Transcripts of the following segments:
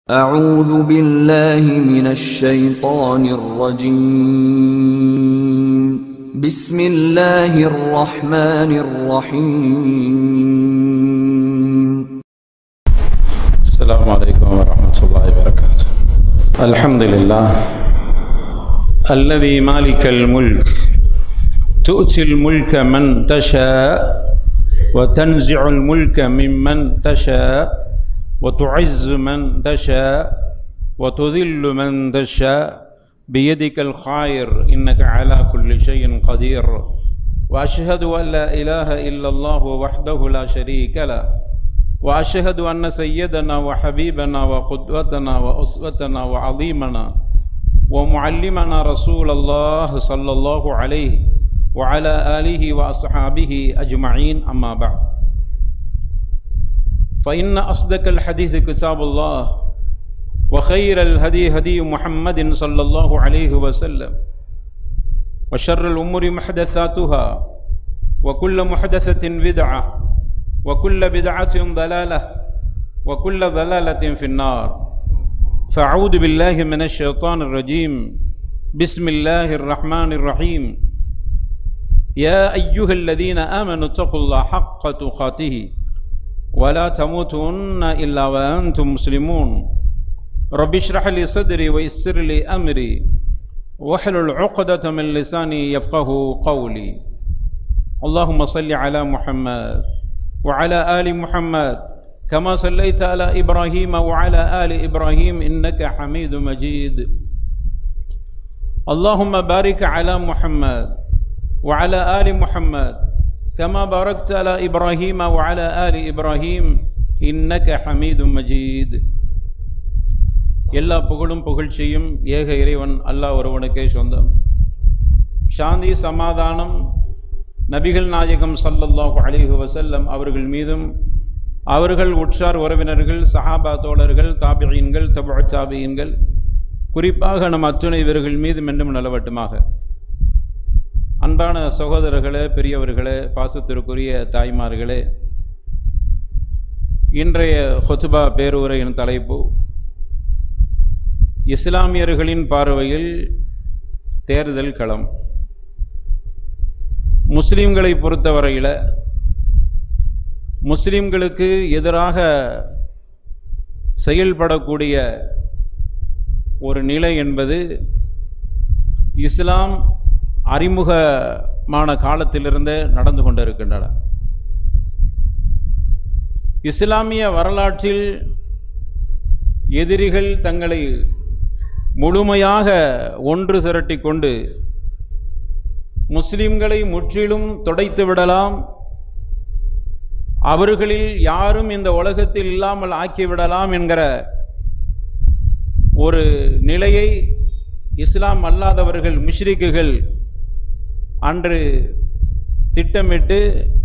أعوذ بالله من الشيطان الرجيم بسم الله الرحمن الرحيم السلام عليكم ورحمة الله وبركاته الحمد لله الذي مالك الملك تؤتي الملك من تشاء وتنزع الملك ممن تشاء وتعز من تشاء وتذل من تشاء بيدك الخير إنك على كل شيء قدير وأشهد أن لا إله إلا الله وحده لا شريك له واشهد ان سيدنا وحبيبنا وقدوتنا واسوتنا وعظيمنا ومعلمنا رسول الله صلى الله عليه وعلى اله واصحابه اجمعين اما بعد فان اصدق الحديث كتاب الله وخير الهدي هدي محمد صلى الله عليه وسلم وشر الامور محدثاتها وكل محدثه بدعه وكل بدعة ضلالة وكل ضلالة في النار فأعوذ بالله من الشيطان الرجيم بسم الله الرحمن الرحيم يا أيها الذين آمنوا اتقوا الله حق تقاته ولا تموتن إلا وأنتم مسلمون رب اشرح لي صدري ويسر لي أمري واحلل عقدة من لساني يفقه قولي اللهم صل على محمد وعلى آل محمد كما صليت على إبراهيم وعلى آل إبراهيم إنك حميد مجيد اللهم بارك على محمد وعلى آل محمد كما باركت على إبراهيم وعلى آل إبراهيم إنك حميد مجيد எல்லா புகழும் புகழ்ச்சியும் ஏக இறைவன் அல்லாஹ் ஒருவனுக்கே சொந்தம் சாந்தி சமாதானம் நபிகள் நாயகம் சல்லல்லாஹு அலிஹு வசல்லம் அவர்கள் மீதும் அவர்கள் உற்றார் உறவினர்கள் சஹாபா தோழர்கள் தாபியன்கள் தபு தாபியன்கள் குறிப்பாக நம் அத்துணை இவர்கள் மீதும் என்றும் நிலவட்டுமாக அன்பான சகோதரர்களே பெரியவர்களே பாசத்திற்குரிய தாய்மார்களே இன்றைய ஹொத்துபா பேருரையின் தலைப்பு இஸ்லாமியர்களின் பார்வையில் தேர்தல் களம் முஸ்லீம்களை பொறுத்தவரையில் முஸ்லீம்களுக்கு எதிராக செயல்படக்கூடிய ஒரு நிலை என்பது இஸ்லாம் அறிமுகமான காலத்திலிருந்தே நடந்து கொண்டிருக்கின்றன இஸ்லாமிய வரலாற்றில் எதிரிகள் தங்களை முழுமையாக ஒன்று திரட்டி கொண்டு முஸ்லிம்களை முற்றிலும் துடைத்து விடலாம் அவர்களில் யாரும் இந்த உலகத்தில் இல்லாமல் ஆக்கிவிடலாம் என்கிற ஒரு நிலையை இஸ்லாம் அல்லாதவர்கள் முஷ்ரிக்குகள் அன்று திட்டமிட்டு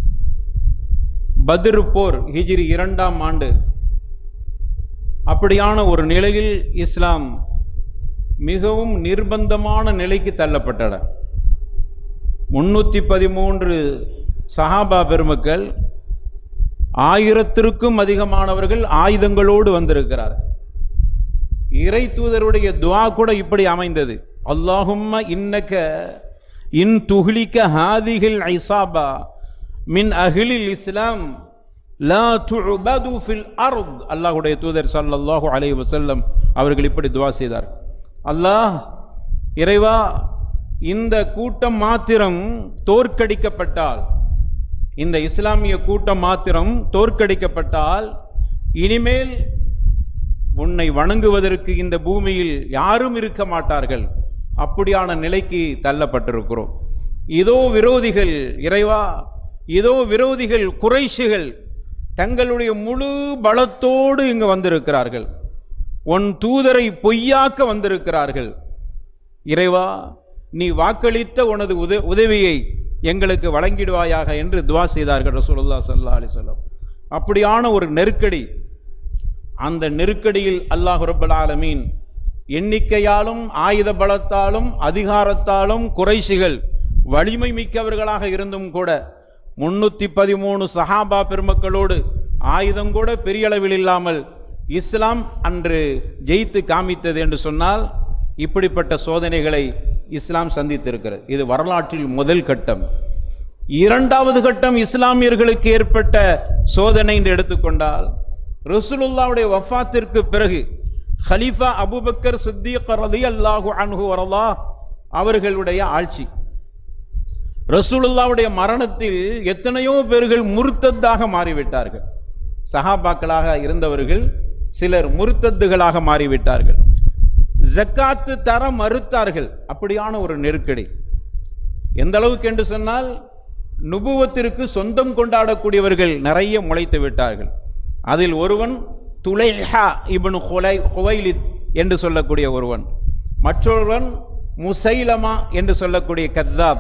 பத்ரு போர் ஹிஜிரி இரண்டாம் ஆண்டு அப்படியான ஒரு நிலையில் இஸ்லாம் மிகவும் நிர்பந்தமான நிலைக்கு தள்ளப்பட்டன முன்னூற்றி பதிமூன்று சஹாபா பெருமக்கள் ஆயிரத்திற்கும் அதிகமானவர்கள் ஆயுதங்களோடு வந்திருக்கிறார் இறை தூதருடைய துவா கூட இப்படி அமைந்தது அல்லாஹும்ம இன்னக்க இன் துஹ்லிக்க ஹாதிகில் ஐசாபா மின் அகிலில் இஸ்லாம் லா துபது ஃபில் அர்த் அல்லாஹுடைய தூதர் சல்லல்லாஹு அலைஹி வஸல்லம் அவர்கள் இப்படி துவா செய்தார் அல்லாஹ் இறைவா இந்த கூட்டம் மாத்திரம் தோற்கடிக்கப்பட்டால் இந்த இஸ்லாமிய கூட்டம் மாத்திரம் தோற்கடிக்கப்பட்டால் இனிமேல் உன்னை வணங்குவதற்கு இந்த பூமியில் யாரும் இருக்க மாட்டார்கள் அப்படியான நிலைக்கு தள்ளப்பட்டிருக்கிறோம் இதோ விரோதிகள் இறைவா இதோ விரோதிகள் குறைஷிகள் தங்களுடைய முழு பலத்தோடு இங்கு வந்திருக்கிறார்கள் உன் தூதரை பொய்யாக்க வந்திருக்கிறார்கள் இறைவா நீ வாக்களித்த உனது உத உதவியை எங்களுக்கு வழங்கிடுவாயாக என்று துவா செய்தார்கள் ரசூலுல்லா சல்லா அலிசல்லாம் அப்படியான ஒரு நெருக்கடி அந்த நெருக்கடியில் அல்லாஹ் ரபுல் ஆலமீன் எண்ணிக்கையாலும் ஆயுத பலத்தாலும் அதிகாரத்தாலும் குறைசிகள் வலிமை மிக்கவர்களாக இருந்தும் கூட முன்னூத்தி பதிமூணு சஹாபா பெருமக்களோடு ஆயுதம் கூட பெரிய அளவில் இல்லாமல் இஸ்லாம் அன்று ஜெயித்து காமித்தது என்று சொன்னால் இப்படிப்பட்ட சோதனைகளை இஸ்லாம் சந்தித்திருக்கிறது இது வரலாற்றில் முதல் கட்டம் இரண்டாவது கட்டம் இஸ்லாமியர்களுக்கு ஏற்பட்ட சோதனை என்று எடுத்துக்கொண்டால் ரசூலுல்லாவுடைய வஃபாத்திற்கு பிறகு ஹலீஃபா அபூபக்கர் சித்திக் ரலியல்லாஹு அன்ஹு வரலா அவர்களுடைய ஆட்சி ரசூலுல்லாவுடைய மரணத்தில் எத்தனையோ பேர்கள் முருத்தத்தாக மாறிவிட்டார்கள் சஹாபாக்களாக இருந்தவர்கள் சிலர் முருத்தத்துகளாக மாறிவிட்டார்கள் ஜக்காத்து தர மறுத்தார்கள் அப்படியான ஒரு நெருக்கடி எந்த அளவுக்கு என்று சொன்னால் நுபுவத்திற்கு சொந்தம் கொண்டாடக்கூடியவர்கள் நிறைய முளைத்து விட்டார்கள் அதில் ஒருவன் துலைஹா இப்னு ஹுலை ஹுவைலித் என்று சொல்லக்கூடிய ஒருவன் மற்றொருவன் முசைலமா என்று சொல்லக்கூடிய கத்தாப்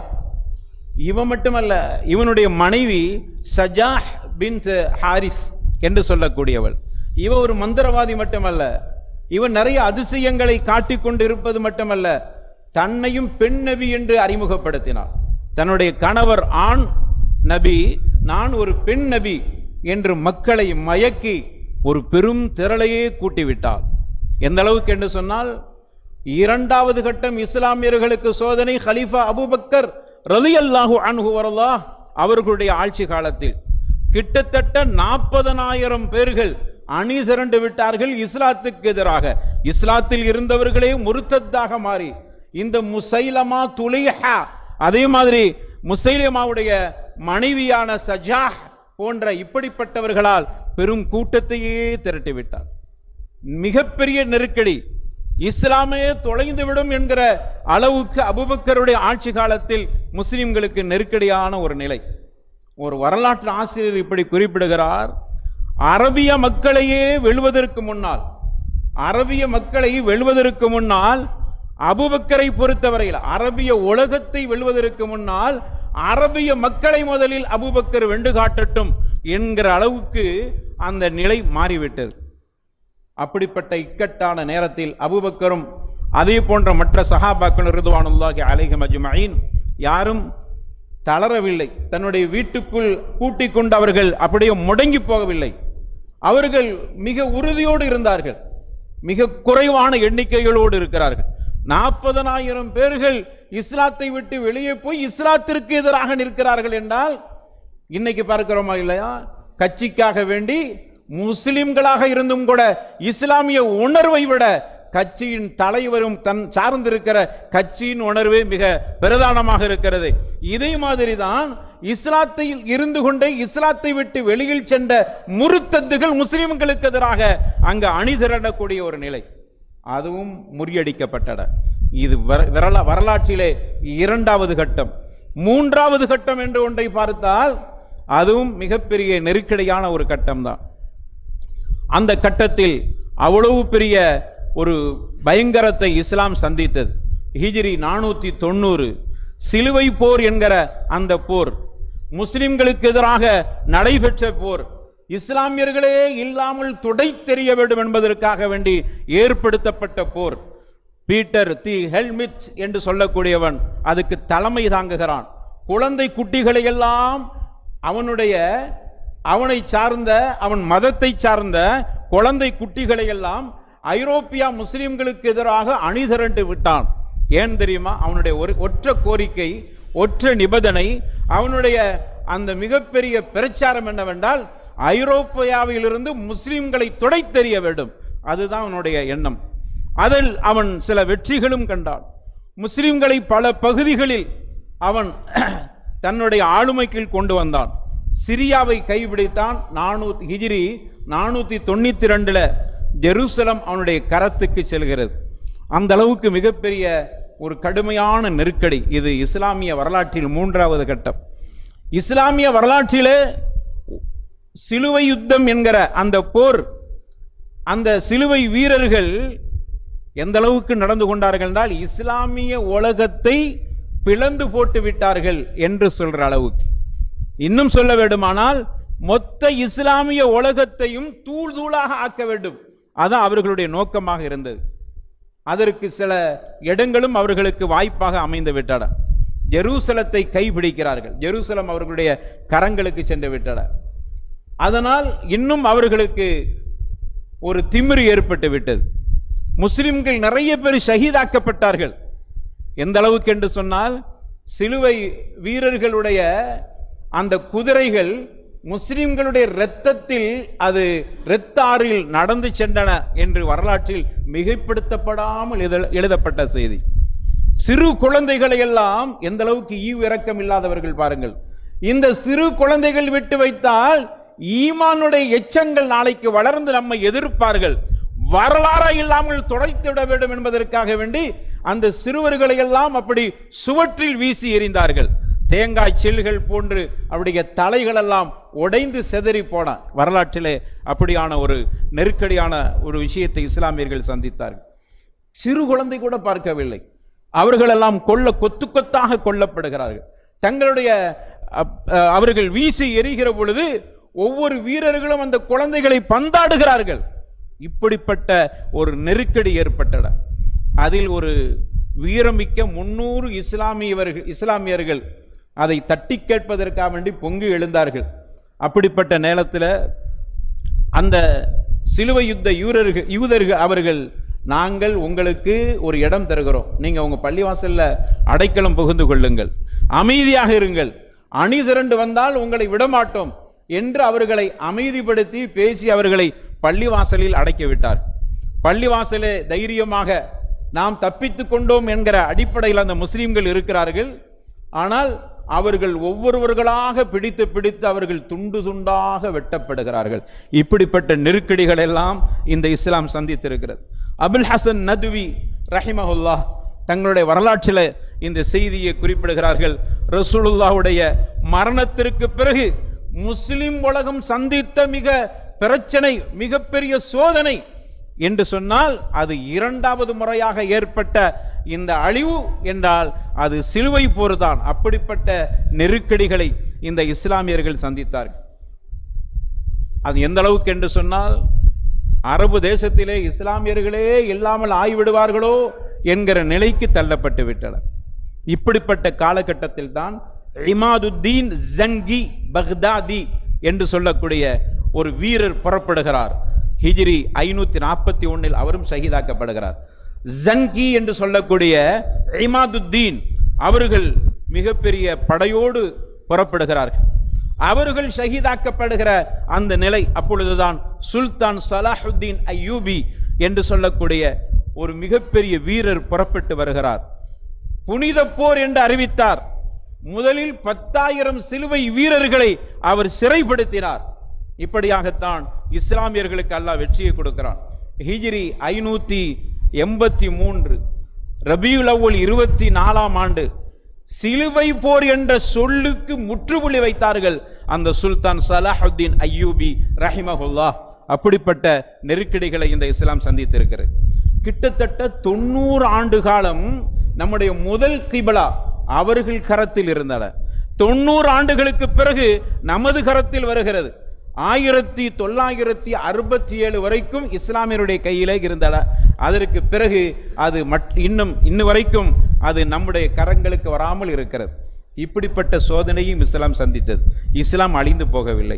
இவன் மட்டுமல்ல இவனுடைய மனைவி சஜாஹ் பின் ஹாரிஸ் என்று சொல்லக்கூடியவள் இவ ஒரு மந்திரவாதி மட்டுமல்ல இவன் நிறைய அதிசயங்களை காட்டிக் கொண்டு இருப்பது மட்டுமல்ல தன்னையும் பெண் நபி என்று அறிமுகப்படுத்தினார் தன்னுடைய கணவர் ஆண் நபி நான் ஒரு பெண் நபி என்று மக்களை மயக்கி ஒரு பெரும் திரளையே கூட்டிவிட்டார் எந்த அளவுக்கு என்று சொன்னால் இரண்டாவது கட்டம் இஸ்லாமியர்களுக்கு சோதனை ஹலீஃபா அபூபக்கர் ரலியல்லாஹு அன்ஹு வரல்லாஹ் அவர்களுடைய ஆட்சி காலத்தில் கிட்டத்தட்ட நாற்பதனாயிரம் பேர்கள் அணி திரண்டு விட்டார்கள் இஸ்லாத்துக்கு எதிராக இஸ்லாத்தில் இருந்தவர்களே முருத்தத்தாக மாறி இந்த முசைலமா துலைஹா அதே மாதிரி முசைலமாவுடைய மனைவியான சஜாஹ் போன்ற இப்படிப்பட்டவர்களால் பெரும் கூட்டத்தையே திரட்டி விட்டார் மிகப்பெரிய நெருக்கடி இஸ்லாமே தொலைந்துவிடும் என்கிற அளவுக்கு அபுபக்கருடைய ஆட்சி காலத்தில் முஸ்லிம்களுக்கு நெருக்கடியான ஒரு நிலை ஒரு வரலாற்று ஆசிரியர் இப்படி குறிப்பிடுகிறார் அரபிய மக்களையே வெல்வதற்கு முன்னால் அரபிய மக்களை வெல்வதற்கு முன்னால் அபுபக்கரை பொறுத்தவரையில் அரபிய உலகத்தை வெல்வதற்கு முன்னால் அரபிய மக்களை முதலில் அபுபக்கர் வென்று காட்டட்டும் என்கிற அளவுக்கு அந்த நிலை மாறிவிட்டது அப்படிப்பட்ட இக்கட்டான நேரத்தில் அபுபக்கரும் அதே போன்ற மற்ற சஹாபாக்கள் ரிதுவானுல்லாஹி அலைஹிம் அஜ்மஈன் யாரும் தளரவில்லை தன்னுடைய வீட்டுக்குள் கூட்டிக் கொண்டு அவர்கள் அப்படியே முடங்கி போகவில்லை அவர்கள் மிக உறுதியோடு இருந்தார்கள் மிக குறைவான எண்ணிக்கைகளோடு இருக்கிறார்கள் நாற்பதனாயிரம் பேர்கள் இஸ்லாத்தை விட்டு வெளியே போய் இஸ்லாத்திற்கு எதிராக நிற்கிறார்கள் என்றால் இன்னைக்கு பார்க்கிறோமா இல்லையா கட்சிக்காக வேண்டி முஸ்லிம்களாக இருந்தும் கூட இஸ்லாமிய உணர்வை விட கட்சியின் தலைவரும் தன் சார்ந்திருக்கிற கட்சியின் உணர்வே மிக பிரதானமாக இருக்கிறது இதே மாதிரி தான் இஸ்லாத்தில் இருந்து கொண்டே இஸ்லாத்தை விட்டு வெளியில் சென்ற முருத்தத்துகள் முஸ்லிம்களுக்கு எதிராக அங்கு அணிதிரண்டக்கூடிய ஒரு நிலை அதுவும் முறியடிக்கப்பட்டன இது வர- வரலா- வரலாற்றிலே இரண்டாவது கட்டம் மூன்றாவது கட்டம் என்று ஒன்றை பார்த்தால் அதுவும் மிகப்பெரிய நெருக்கடியான ஒரு கட்டம்தான் அந்த கட்டத்தில் அவ்வளவு பெரிய ஒரு பயங்கரத்தை இஸ்லாம் சந்தித்தது ஹிஜ்ரி நானூத்தி தொண்ணூறு சிலுவை போர் என்கிற அந்த போர் முஸ்லிம்களுக்கு எதிராக நடைபெற்ற போர் இஸ்லாமியர்களே இல்லாமல் துடை தெரிய வேண்டும் என்பதற்காக வேண்டி ஏற்படுத்தப்பட்ட போர் பீட்டர் தி ஹெல்மிட் என்று சொல்லக்கூடியவன் அதுக்கு தலைமை தாங்குகிறான் குழந்தை குட்டிகளை எல்லாம் அவனுடைய அவனை சார்ந்த அவன் மதத்தை சார்ந்த குழந்தை குட்டிகளை எல்லாம் ஐரோப்பியா முஸ்லிம்களுக்கு எதிராக அணிதிரண்டு விட்டான் ஏன் தெரியுமா அவனுடைய ஒரு ஒற்ற கோரிக்கை ஒற்ற நிபந்தனை அவனுடைய அந்த மிகப்பெரிய பிரச்சாரம் என்னவென்றால் ஐரோப்பியாவிலிருந்து முஸ்லிம்களை துடைத்தெறிய வேண்டும் அதுதான் அவனுடைய எண்ணம் அதில் அவன் சில வெற்றிகளும் கண்டான் முஸ்லிம்களை பல பகுதிகளில் அவன் தன்னுடைய ஆளுமைக்குள் கொண்டு வந்தான் சிரியாவை கைப்பிடித்தான் நானூத்தி ஹிஜ்ரி நானூத்தி தொண்ணூத்தி ரெண்டுல ஜெருசலம் அவனுடைய கரத்துக்கு செல்கிறது அந்த அளவுக்கு மிகப்பெரிய ஒரு கடுமையான நெருக்கடி இது இஸ்லாமிய வரலாற்றில் மூன்றாவது கட்டம் இஸ்லாமிய வரலாற்றிலே சிலுவை யுத்தம் என்கிற அந்த போர் அந்த சிலுவை வீரர்கள் எந்த அளவுக்கு நடந்து கொண்டார்கள் என்றால் இஸ்லாமிய உலகத்தை பிளந்து போட்டு விட்டார்கள் என்று சொல்ற அளவுக்கு இன்னும் சொல்ல வேண்டுமானால் மொத்த இஸ்லாமிய உலகத்தையும் தூள் தூளாக ஆக்க வேண்டும் அதான் அவர்களுடைய நோக்கமாக இருந்தது அதற்கு சில இடங்களும் அவர்களுக்கு வாய்ப்பாக அமைந்து விட்டன ஜெருசலத்தை கைப்பிடிக்கிறார்கள் ஜெருசலம் அவர்களுடைய கரங்களுக்கு சென்று விட்டன அதனால் இன்னும் அவர்களுக்கு ஒரு திமிரு ஏற்பட்டு விட்டது முஸ்லிம்கள் நிறைய பேர் ஷஹீதாக்கப்பட்டார்கள் எந்த அளவுக்கு என்று சொன்னால் சிலுவை வீரர்களுடைய அந்த குதிரைகள் முஸ்லிம்களுடைய இரத்தத்தில் அது இரத்த ஆறில் நடந்து சென்றன என்று வரலாற்றில் மிகைப்படுத்தப்படாமல் எழுத- எழுதப்பட்ட செய்தி சிறு குழந்தைகளை எல்லாம் எந்த அளவுக்கு ஈவு இரக்கம் இல்லாதவர்கள் பாருங்கள் இந்த சிறு குழந்தைகள் விட்டு வைத்தால் ஈமானுடைய எச்சங்கள் நாளைக்கு வளர்ந்து நம்மை எதிர்ப்பார்கள் வரலாறா இல்லாமல் துடைத்து விட வேண்டும் என்பதற்காக வேண்டி அந்த சிறுவர்களை எல்லாம் அப்படி சுவற்றில் வீசி எறிந்தார்கள் தேங்காய் சில்லுகள் போன்று அவருடைய தலைகள் எல்லாம் உடைந்து செதறி போன வரலாற்றிலே அப்படியான ஒரு நெருக்கடியான ஒரு விஷயத்தை இஸ்லாமியர்கள் சந்தித்தார்கள் சிறு குழந்தை கூட பார்க்கவில்லை அவர்களெல்லாம் கொல்ல கொத்து கொத்தாக கொல்லப்படுகிறார்கள் தங்களுடைய அப்- அஹ், அவர்கள் வீசி எறிகிற பொழுது ஒவ்வொரு வீரர்களும் அந்த குழந்தைகளை பந்தாடுகிறார்கள் இப்படிப்பட்ட ஒரு நெருக்கடி ஏற்பட்டன அதில் ஒரு வீரமிக்க முன்னூறு இஸ்லாமியவர்கள் இஸ்லாமியர்கள் அதை தட்டி கேட்பதற்காக வேண்டி பொங்கி எழுந்தார்கள் அப்படிப்பட்ட நேரத்தில் அந்த சிலுவை யுத்த யூரர்கள் யூதர்கள் அவர்கள் நாங்கள் உங்களுக்கு ஒரு இடம் தருகிறோம் நீங்க உங்க பள்ளிவாசல்ல அடைக்கலம் புகுந்து கொள்ளுங்கள் அமைதியாக இருங்கள் அணி திரண்டு வந்தால் உங்களை விடமாட்டோம் என்று அவர்களை அமைதிப்படுத்தி பேசி அவர்களை பள்ளிவாசலில் அடைக்க விட்டார் பள்ளிவாசலே தைரியமாக நாம் தப்பித்துக் கொண்டோம் என்கிற அடிப்படையில் அந்த முஸ்லிம்கள் இருக்கிறார்கள் ஆனால் அவர்கள் ஒவ்வொருவர்களாக பிடித்து பிடித்து அவர்கள் துண்டு துண்டாக வெட்டப்படுகிறார்கள் இப்படிப்பட்ட நெருக்கடிகள் எல்லாம் இந்த இஸ்லாம் சந்தித்திருக்கிறது அபுல் ஹசன் நதுவி ரஹிமஹுல்லா தங்களுடைய வரலாற்றில் இந்த செய்தியை குறிப்பிடுகிறார்கள் ரசூலுல்லாஹ்வுடைய மரணத்திற்கு பிறகு முஸ்லிம் உலகம் சந்தித்த மிக பிரச்சனை மிகப்பெரிய சோதனை என்று சொன்னால் அது இரண்டாவது முறையாக ஏற்பட்ட இந்த அழிவு என்றால் அது சிலுவை போர்தான் அப்படிப்பட்ட நெருக்கடிகளை இந்த இஸ்லாமியர்கள் சந்தித்தார்கள் அது எந்த அளவுக்கு என்று சொன்னால் அரபு தேசத்திலே இஸ்லாமியர்களே இல்லாமல் ஆய்விடுவார்களோ என்கிற நிலைக்கு தள்ளப்பட்டு விட்டனர் இப்படிப்பட்ட காலகட்டத்தில் தான் இமாதுத்தீன் ஜங்கி பக்தாதி என்று சொல்லக்கூடிய ஒரு வீரர் புறப்படுகிறார் ஹிஜ்ரி ஐநூத்தி நாற்பத்தி ஒன்னில் அவரும் ஷஹீதாக்கப்படுகிறார் ஜங்கி என்று சொல்லக்கூடிய இமாதுத்தீன் அவர்கள் மிகப்பெரிய படையோடு புறப்படுகிறார்கள் அவர்கள் ஷஹீதாக்கப்படுகிற அந்த நிலை அப்பொழுதுதான் சுல்தான் சலாஹுத்தீன் அய்யூபி என்று சொல்லக்கூடிய ஒரு மிகப்பெரிய வீரர் புறப்பட்டு வருகிறார் புனித போர் என்று அறிவித்தார் முதலில் பத்தாயிரம் சிலுவை வீரர்களை அவர் சிறைப்படுத்தினார் இப்படியாகத்தான் இஸ்லாமியர்களுக்கு அல்லாஹ் வெற்றியை கொடுக்கிறான் ஹிஜ்ரி ஐநூத்தி எண்பத்தி மூன்று ரபியுல் அவ்வல் இருபத்தி நாலாம் ஆண்டு சிலுவை போர் என்ற சொல்லுக்கு முற்றுப்புள்ளி வைத்தார்கள் அந்த சுல்தான் சலாஹுத்தீன் அய்யூபி ரஹிமஹுல்லா அப்படிப்பட்ட நெருக்கடிகளை இந்த இஸ்லாம் சந்தித்திருக்கிறது கிட்டத்தட்ட தொண்ணூறு ஆண்டு காலம் நம்முடைய முதல் கிபலா அவர்கள் கரத்தில் இருந்தன தொண்ணூறு ஆண்டுகளுக்கு பிறகு நமது கரத்தில் வருகிறது ஆயிரத்தி தொள்ளாயிரத்தி அறுபத்தி ஏழு வரைக்கும் இஸ்லாமியருடைய கையிலே இருந்தன அதற்கு பிறகு அது மட்- இன்னும் இன்னும் வரைக்கும் அது நம்முடைய கரங்களுக்கு வராமல் இருக்கிறது இப்படிப்பட்ட சோதனையும் இஸ்லாம் சந்தித்தது இஸ்லாம் அழிந்து போகவில்லை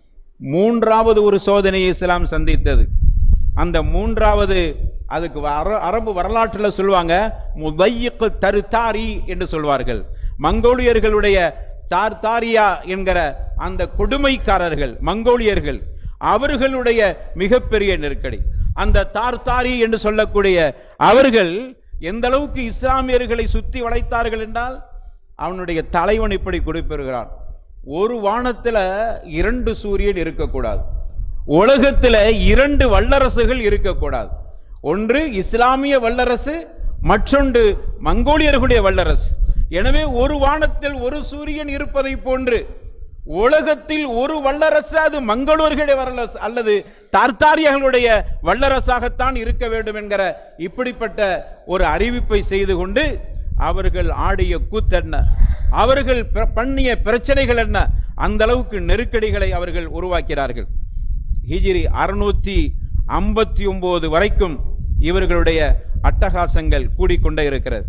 மூன்றாவது ஒரு சோதனையை இஸ்லாம் சந்தித்தது அந்த மூன்றாவது அதுக்கு அர- அரபு வரலாற்றில் சொல்லுவாங்க முதையிக்கு தருத்தாரி என்று சொல்வார்கள் மங்கோலியர்களுடைய தார்தாரியா என்கிற அந்த கொடுமைக்காரர்கள் மங்கோலியர்கள் அவர்களுடைய மிகப்பெரிய நெருக்கடி அந்த தார்தாரி என்று சொல்லக்கூடிய அவர்கள் எந்த அளவுக்கு இஸ்லாமியர்களை சுத்தி வளைத்தார்கள் என்றால் அவனுடைய தலைவன் இப்படி குறிப்பிடுகிறான் ஒரு வானத்துல இரண்டு சூரியன் இருக்கக்கூடாது உலகத்துல இரண்டு வல்லரசுகள் இருக்கக்கூடாது ஒன்று இஸ்லாமிய வல்லரசு மற்றொன்று மங்கோலியர்களுடைய வல்லரசு எனவே ஒரு வானத்தில் ஒரு சூரியன் இருப்பதை போன்று உலகத்தில் ஒரு வல்லரசு அது மங்களூர்களுடைய வல்லரசு அல்லது தார்த்தாரியர்களுடைய வல்லரசாகத்தான் இருக்க வேண்டும் என்கிற இப்படிப்பட்ட ஒரு அறிவிப்பை செய்து கொண்டு அவர்கள் ஆடிய கூத்தென்ன அவர்கள் ப- பண்ணிய பிரச்சனைகள் என்ன அந்த அளவுக்கு நெருக்கடிகளை அவர்கள் உருவாக்கிறார்கள் ஹிஜ்ரி அறுநூத்தி ஐம்பத்தி ஒன்பது வரைக்கும் இவர்களுடைய அட்டகாசங்கள் கூடிக்கொண்டே இருக்கிறது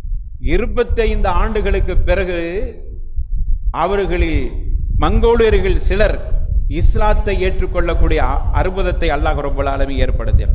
இருபத்தைந்து ஆண்டுகளுக்கு பிறகு அவர்களில் மங்கோலியர்கள் சிலர் இஸ்லாத்தை ஏற்றுக்கொள்ளக்கூடிய அ- அற்புதத்தை அல்லாஹ் ரப்பல் ஆலமீன் ஏற்படுத்தினார்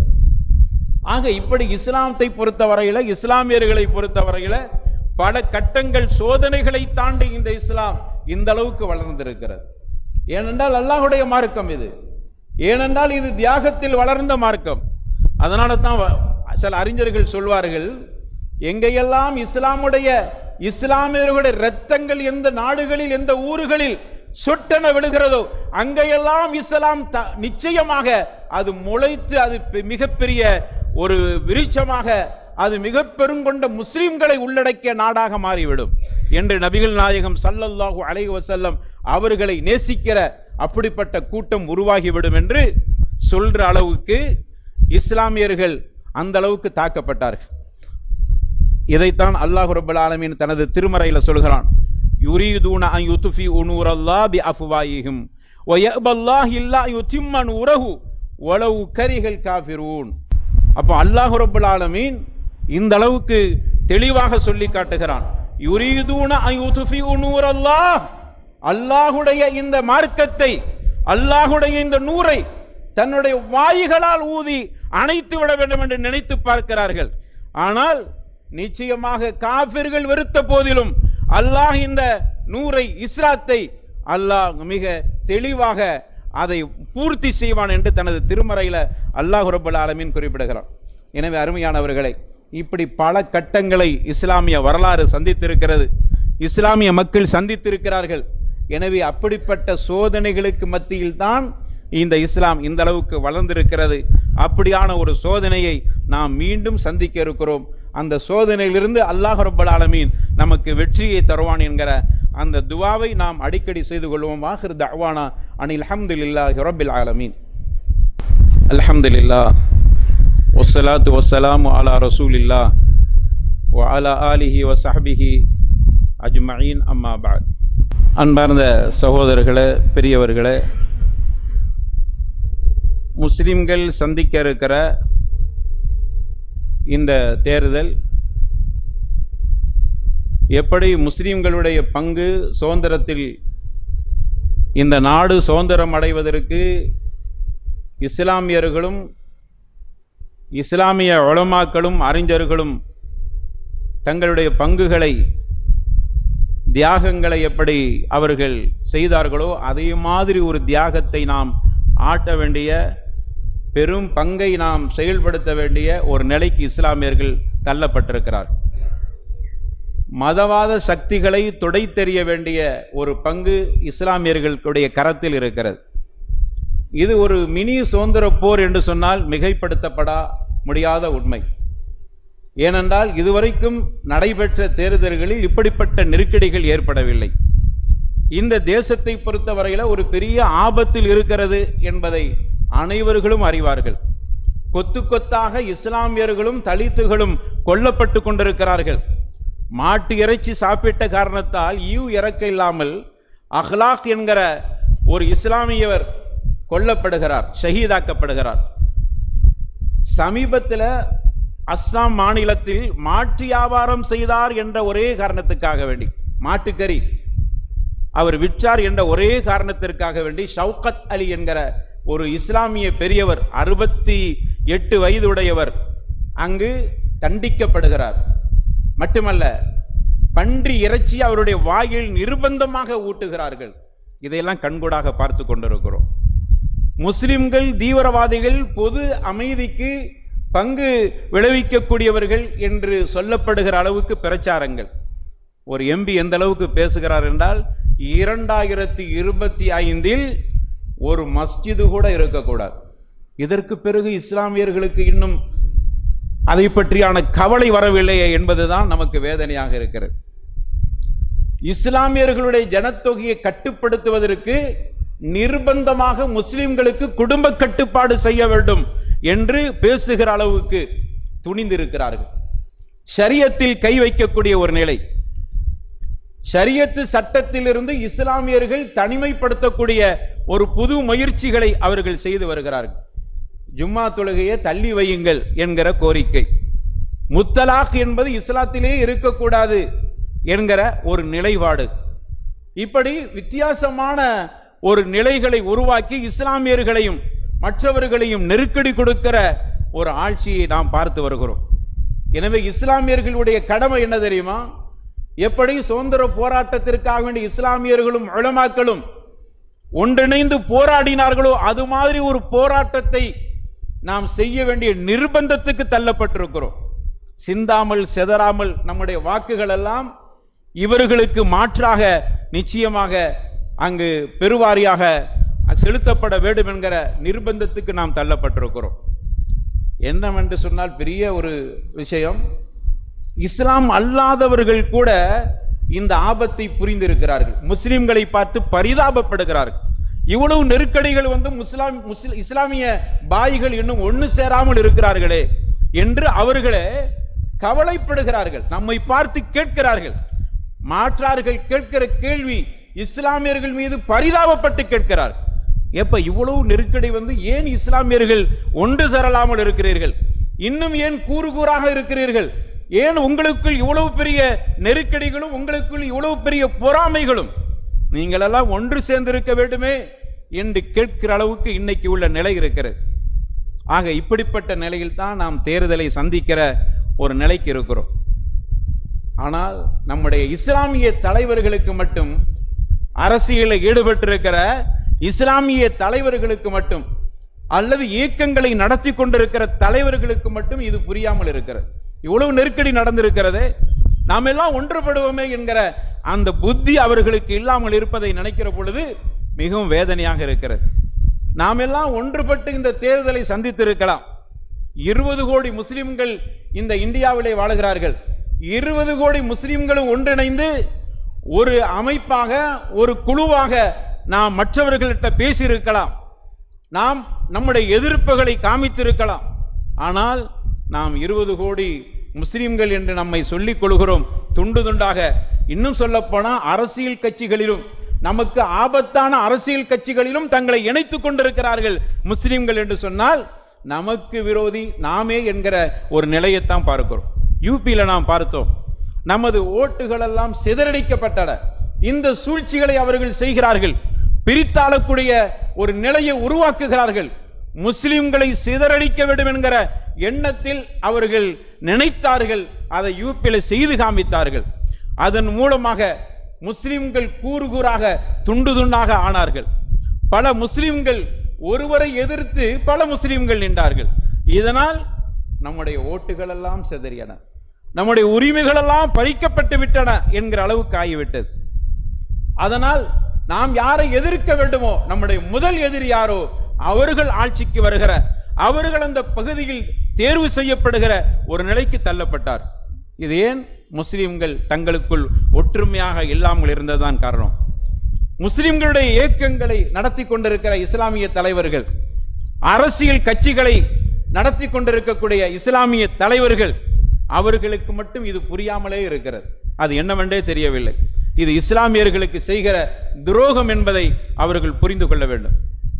ஆக இப்படி இஸ்லாத்தை பொறுத்தவரையில இஸ்லாமியர்களை பொறுத்தவரையில பல கட்டங்கள் சோதனைகளை தாண்டி இந்த இஸ்லாம் இந்த அளவுக்கு வளர்ந்திருக்கிறது ஏனென்றால் அல்லாஹ்வுடைய மார்க்கம் இது ஏனென்றால் இது தியாகத்தில் வளர்ந்த மார்க்கம் அதனால தான் வ- சில அறிஞர்கள் சொல்வார்கள் எங்கெல்லாம் இஸ்லாமுடைய இஸ்லாமியர்களுடைய இரத்தங்கள் எந்த நாடுகளில் எந்த ஊர்களில் சொட்டென விழுகிறதோ அங்கெல்லாம் இஸ்லாம் த- நிச்சயமாக அது முளைத்து அது பெ- மிகப்பெரிய ஒரு விருட்சமாக அது மிக பெருங்கொண்ட முஸ்லிம்களை உள்ளடக்கிய நாடாக மாறிவிடும் என்று நபிகள் நாயகம் ஸல்லல்லாஹு அலைஹி வஸல்லம் அவர்களை நேசிக்கிற அப்படிப்பட்ட கூட்டம் உருவாகிவிடும் என்று சொல்ற அளவுக்கு இஸ்லாமியர்கள் அந்த அளவுக்கு தாக்கப்பட்டார்கள் இதைத்தான் அல்லாஹ் ரப்பல் ஆலமீன் தனது திருமறையில சொல்கிறான் யுரீதுன அன் யுத்ஃபி நூரல்லாஹ் பி அஃப்வாயிஹிம் வ யஅபல்லாஹ் இல்லா யுத்திம்ம நூரஹு வலவ் கரிஹல் காஃபிரூன் அப்போ அல்லாஹ் ரப்பல் ஆலமீன் இந்த அளவுக்கு தெளிவாக சொல்லி காட்டுகிறான் யுரீதுன அன் யுத்ஃபி நூரல்லாஹ் அல்லாஹுடைய இந்த மார்க்கத்தை அல்லாஹுடைய இந்த நூரை தன்னுடைய வாய்களால் ஊதி அணைத்து விட வேண்டும் என்று நினைத்து பார்க்கிறார்கள் ஆனால் நிச்சயமாக காபிர்கள் வெறுத்த போதிலும் அல்லாஹ் இந்த நூரை இஸ்லாத்தை அல்லாஹ் மிக தெளிவாக அதை பூர்த்தி செய்வான் என்று தனது திருமறையில அல்லாஹ் ரப்பல் ஆலமீன் குறிப்பிடுகிறான் எனவே அருமையானவர்களை இப்படி பல கட்டங்களை இஸ்லாமிய வரலாறு சந்தித்திருக்கிறது இஸ்லாமிய மக்கள் சந்தித்திருக்கிறார்கள் எனவே அப்படிப்பட்ட சோதனைகளுக்கு மத்தியில் தான் இந்த இஸ்லாம் இந்த அளவுக்கு வளர்ந்திருக்கிறது அப்படியான ஒரு சோதனையை நாம் மீண்டும் சந்திக்க இருக்கிறோம் அந்த சோதனையிலிருந்து அல்லாஹ் ரப்பல் ஆலமீன் நமக்கு வெற்றியை தருவான் என்கிற அந்த துவாவை நாம் அடிக்கடி செய்து கொள்வோம் ஆஹிர் தஅவானா அனில் அல்ஹம்துலில்லாஹி ரப்பில் ஆலமீன் அல்ஹம்துலில்லாஹ் வஸ்ஸலாத்து வஸ்ஸலாமு அலா ரசூலில்லாஹ் வ அலா ஆலிஹி வ ஸஹ்பிஹி அஜ்மஈன் அம்மா பஅத் அன்பார்ந்த சகோதரர்களே பெரியவர்களே முஸ்லிம்கள் சந்திக்க இருக்கிற இந்த தேர்தல் எப்படி முஸ்லிம்களுடைய பங்கு சுதந்திரத்தில் இந்த நாடு சுதந்திரம் அடைவதற்கு இஸ்லாமியர்களும் இஸ்லாமிய உலமாக்களும் அறிஞர்களும் தங்களுடைய பங்குகளை தியாகங்களை எப்படி அவர்கள் செய்தார்களோ அதே மாதிரி ஒரு தியாகத்தை நாம் ஆட்ட வேண்டிய பெரும் பங்கை நாம் செயல்படுத்த வேண்டிய ஒரு நிலைக்கு இஸ்லாமியர்கள் தள்ளப்பட்டிருக்கிறார் மதவாத சக்திகளை துடைத்தெறிய வேண்டிய ஒரு பங்கு இஸ்லாமியர்களுடைய கரத்தில் இருக்கிறது இது ஒரு மினி சுதந்திர போர் என்று சொன்னால் மிகைப்படுத்தப்படா முடியாத உண்மை ஏனென்றால் இதுவரைக்கும் நடைபெற்ற தேர்தல்களில் இப்படிப்பட்ட நெருக்கடிகள் ஏற்படவில்லை இந்த தேசத்தை பொறுத்தவரையில ஒரு பெரிய ஆபத்தில் இருக்கிறது என்பதை அனைவர்களும் அறிவார்கள் கொத்து கொத்தாக இஸ்லாமியர்களும் தலித்துகளும் கொல்லப்பட்டு கொண்டிருக்கிறார்கள் மாட்டு இறைச்சி சாப்பிட்ட காரணத்தால் ஈவு இறக்க இல்லாமல் அஹ்லாக் என்கிற ஒரு இஸ்லாமியவர் கொல்லப்படுகிறார் ஷஹீதாக்கப்படுகிறார் சமீபத்தில் அஸ்ஸாம் மாநிலத்தில் மாட்டு வியாபாரம் செய்தார் என்ற ஒரே காரணத்துக்காக வேண்டி மாட்டுக்கறி அவர் விற்றார் என்ற ஒரே காரணத்திற்காக வேண்டி ஷவுகத் அலி என்கிற ஒரு இஸ்லாமிய பெரியவர் அறுபத்தி எட்டு வயதுடையவர் அங்கு தண்டிக்கப்படுகிறார் மட்டுமல்ல பன்றி இறைச்சி அவருடைய வாயில் நிர்பந்தமாக ஊட்டுகிறார்கள் இதையெல்லாம் கண்கூடாக பார்த்து கொண்டிருக்கிறோம் முஸ்லிம்கள் தீவிரவாதிகள் பொது அமைதிக்கு பங்கு விளைவிக்கக்கூடியவர்கள் என்று சொல்லப்படுகிற அளவுக்கு பிரச்சாரங்கள் ஒரு எம்பி எந்த அளவுக்கு பேசுகிறார் என்றால் இரண்டாயிரத்தி இருபத்தி ஐந்தில் ஒரு மஸ்ஜிது கூட இருக்கக்கூடாது இதற்கு பிறகு இஸ்லாமியர்களுக்கு இன்னும் அதை பற்றியான கவலை வரவில்லையே என்பதுதான் நமக்கு வேதனையாக இருக்கிறது இஸ்லாமியர்களுடைய ஜனத்தொகையை கட்டுப்படுத்துவதற்கு நிர்பந்தமாக முஸ்லிம்களுக்கு குடும்ப கட்டுப்பாடு செய்ய வேண்டும் என்று பேசுகிற அளவுக்கு துணிந்திருக்கிறார்கள் ஷரியத்தில் கை வைக்கக்கூடிய ஒரு நிலை ஷரியத்து சட்டத்திலிருந்து இஸ்லாமியர்கள் தனிமைப்படுத்தக்கூடிய ஒரு புது முயற்சிகளை அவர்கள் செய்து வருகிறார்கள் ஜும்மா தொழுகையை தள்ளி வையுங்கள் என்கிற கோரிக்கை முத்தலாக் என்பது இஸ்லாத்திலே இருக்கக்கூடாது என்கிற ஒரு நிலைப்பாடு இப்படி வித்தியாசமான ஒரு நிலைகளை உருவாக்கி இஸ்லாமியர்களையும் மற்றவர்களையும் நெருக்கடி கொடுக்கிற ஒரு ஆட்சியை நாம் பார்த்து வருகிறோம் எனவே இஸ்லாமியர்களுடைய கடமை என்ன தெரியுமா எப்படி சுதந்திர போராட்டத்திற்காக வேண்டிய இஸ்லாமியர்களும் உலமாக்களும் ஒன்றிணைந்து போராடினார்களோ அது மாதிரி ஒரு போராட்டத்தை நாம் செய்ய வேண்டிய நிர்பந்தத்துக்கு தள்ளப்பட்டிருக்கிறோம் சிந்தாமல் செதறாமல் நம்முடைய வாக்குகள் எல்லாம் இவர்களுக்கு மாற்றாக நிச்சயமாக அங்கு பெருவாரியாக செலுத்தப்பட வேண்டும் என்கிற நிர்பந்தத்துக்கு நாம் தள்ளப்பட்டிருக்கிறோம் என்னவென்று சொன்னால் பெரிய ஒரு விஷயம் இஸ்லாம் அல்லாதவர்கள் கூட இந்த ஆபத்தை புரிந்திருக்கிறார்கள் முஸ்லிம்களை பார்த்து பரிதாபப்படுகிறார்கள் இவ்வளவு நெருக்கடிகள் வந்து முஸ்லாம் முஸ்லி- இஸ்லாமிய பாய்கள் இன்னும் ஒண்ணு சேராமல் இருக்கிறார்களே என்று அவர்களே கவலைப்படுகிறார்கள் நம்மை பார்த்து கேட்கிறார்கள் மாற்றார்கள் கேட்கிற கேள்வி இஸ்லாமியர்கள் மீது பரிதாபப்பட்டு கேட்கிறார் எப்ப இவ்வளவு நெருக்கடி வந்து ஏன் இஸ்லாமியர்கள் ஒன்று தரலாமல் இருக்கிறீர்கள் இன்னும் ஏன் கூறு கூறாக இருக்கிறீர்கள் ஏன் உங்களுக்குள் இவ்வளவு பெரிய நெருக்கடிகளும் உங்களுக்குள் இவ்வளவு பெரிய பொறாமைகளும் நீங்கள் எல்லாம் ஒன்று சேர்ந்திருக்க வேண்டுமே என்று கேட்கிற அளவுக்கு இன்னைக்கு உள்ள நிலை இருக்கிறது ஆக இப்படிப்பட்ட நிலையில் தான் நாம் தேர்தலை சந்திக்கிற ஒரு நிலைக்கு இருக்கிறோம் ஆனால் நம்முடைய இஸ்லாமிய தலைவர்களுக்கு மட்டும் அரசியலில் ஈடுபட்டிருக்கிற இஸ்லாமிய தலைவர்களுக்கு மட்டும் அல்லது இயக்கங்களை நடத்தி கொண்டிருக்கிற தலைவர்களுக்கு மட்டும் இது புரியாமல் இருக்கிறது இவ்வளவு நெருக்கடி நடந்திருக்கிறது நாம் எல்லாம் ஒன்றுபடுவோமே என்கிற அந்த புத்தி அவர்களுக்கு இல்லாமல் இருப்பதை நினைக்கிற பொழுது மிகவும் வேதனையாக இருக்கிறது நாம் எல்லாம் ஒன்றுபட்டு இந்த தேர்தலை சந்தித்திருக்கலாம் இருபது கோடி முஸ்லிம்கள் இந்த இந்தியாவிலே வாழுகிறார்கள் இருபது கோடி முஸ்லிம்களும் ஒன்றிணைந்து ஒரு அமைப்பாக ஒரு குழுவாக நாம் மற்றவர்கள்ட்ட பேசியிருக்கலாம் நாம் நம்முடைய எதிர்ப்புகளை காமித்திருக்கலாம் ஆனால் நாம் இருபது கோடி முஸ்லிம்கள் என்று நம்மை சொல்லிக் கொள்கிறோம் துண்டு துண்டாக இன்னும் சொல்லப்போனா அரசியல் கட்சிகளிலும் நமக்கு ஆபத்தான அரசியல் கட்சிகளிலும் தங்களை இணைத்துக் கொண்டிருக்கிறார்கள் முஸ்லிம்கள் என்று சொன்னால் நமக்கு விரோதி நாமே என்கிற ஒரு நிலையைத்தான் பார்க்கிறோம் யூபியில நாம் பார்த்தோம் நமது ஓட்டுகள் எல்லாம் சிதறடிக்கப்பட்டன இந்த சூழ்ச்சிகளை அவர்கள் செய்கிறார்கள் பிரித்தாளக்கூடிய ஒரு நிலையை உருவாக்குகிறார்கள் முஸ்லிம்களை சிதறடிக்க வேண்டும் என்கிற எண்ணத்தில் அவர்கள் நினைத்தார்கள் அதை யூபியில செய்து காமித்தார்கள் அதன் மூலமாக முஸ்லிம்கள் கூறு கூறாக துண்டு துண்டாக ஆனார்கள் பல முஸ்லிம்கள் ஒருவரை எதிர்த்து பல முஸ்லிம்கள் நின்றார்கள் இதனால் நம்முடைய ஓட்டுகள் எல்லாம் சிதறியன நம்முடைய உரிமைகள் எல்லாம் பறிக்கப்பட்டு விட்டன என்கிற அளவுக்கு ஆகிவிட்டது அதனால் நாம் யாரை எதிர்க்க வேண்டுமோ நம்முடைய முதல் எதிரி யாரோ அவர்கள் ஆட்சிக்கு வருகிற அவர்கள் அந்த பகுதியில் தேர்வு செய்யப்படுகிற ஒரு நிலைக்கு தள்ளப்பட்டார் இது ஏன் முஸ்லிம்கள் தங்களுக்குள் ஒற்றுமையாக இல்லாமல் இருந்ததுதான் காரணம் முஸ்லிம்களுடைய இயக்கங்களை நடத்தி கொண்டிருக்கிற இஸ்லாமிய தலைவர்கள் அரசியல் கட்சிகளை நடத்தி கொண்டிருக்கக்கூடிய இஸ்லாமிய தலைவர்கள் அவர்களுக்கு மட்டும் இது புரியாமலே இருக்கிறது அது என்னவென்றே தெரியவில்லை இது இஸ்லாமியர்களுக்கு செய்கிற துரோகம் என்பதை அவர்கள் புரிந்து கொள்ள வேண்டும்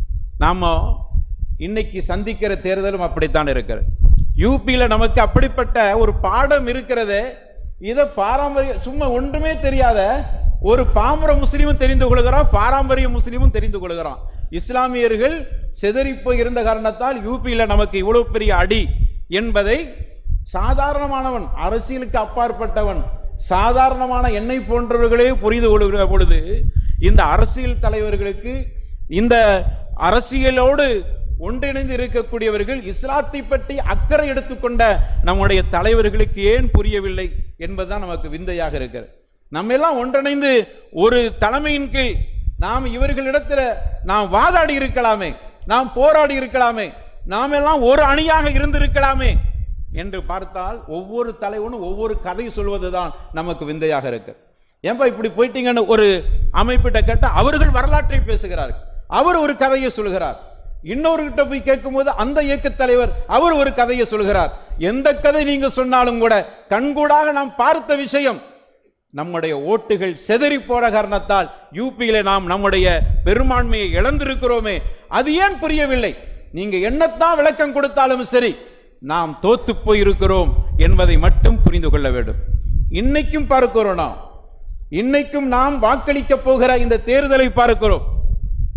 நாம இன்னைக்கு சந்திக்கிற தேர்தலும் அப்படித்தான் இருக்கிறது யூபியில நமக்கு அப்படிப்பட்ட ஒரு பாடம் இருக்கிறது இதை பாரம்பரிய சும்மா ஒன்றுமே தெரியாத ஒரு பாமர முஸ்லீமும் தெரிந்து கொள்கிறான் பாரம்பரிய முஸ்லீமும் தெரிந்து கொள்கிறான் இஸ்லாமியர்கள் செதறி போய் இருந்த காரணத்தால் யூபியில நமக்கு இவ்வளவு பெரிய அடி என்பதை சாதாரணமானவன் அரசியலுக்கு அப்பாற்பட்டவன் சாதாரணமான என்னை போன்றவர்களே புரிந்து கொள்கிற பொழுது இந்த அரசியல் தலைவர்களுக்கு இந்த அரசியலோடு ஒன்றிணைந்து இருக்கக்கூடியவர்கள் இஸ்லாத்தை பற்றி அக்கறை எடுத்துக்கொண்ட நம்முடைய தலைவர்களுக்கு ஏன் புரியவில்லை என்பதுதான் நமக்கு விந்தையாக இருக்கிறது நம்ம எல்லாம் ஒன்றிணைந்து ஒரு தலைமையின் கீழ் நாம் இவர்களிடத்துல நாம் வாதாடி இருக்கலாமே நாம் போராடி இருக்கலாமே நாம் எல்லாம் ஒரு அணியாக இருந்திருக்கலாமே என்று பார்த்தால் ஒவ்வொரு தலைவனும் ஒவ்வொரு கதை சொல்வதுதான் நமக்கு விந்தையாக இருக்கு ஏன்பா இப்படி போயிட்டீங்கன்னு ஒரு அமைப்பிட்ட கேட்டா அவர்கள் வரலாற்றை பேசுகிறார்கள் அவர் ஒரு கதையை சொல்கிறார் இன்னொருகிட்ட போய் கேட்கும்போது அந்த இயக்க தலைவர் அவர் ஒரு கதையை சொல்கிறார் எந்த கதை நீங்க சொன்னாலும் கூட கண்கூடாக நாம் பார்த்த விஷயம் நம்முடைய ஓட்டுகள் செதறி போன காரணத்தால் யூபியில நாம் நம்முடைய பெரும்பான்மையை இழந்திருக்கிறோமே அது ஏன் புரியவில்லை நீங்க என்னத்தான் விளக்கம் கொடுத்தாலும் சரி நாம் தோத்து போயிருக்கிறோம் என்பதை மட்டும் புரிந்து கொள்ள வேண்டும் இன்னைக்கும் பார்க்கிறோம் நாம் இன்னைக்கும் நாம் வாக்களிக்க போகிற இந்த தேர்தலை பார்க்கிறோம்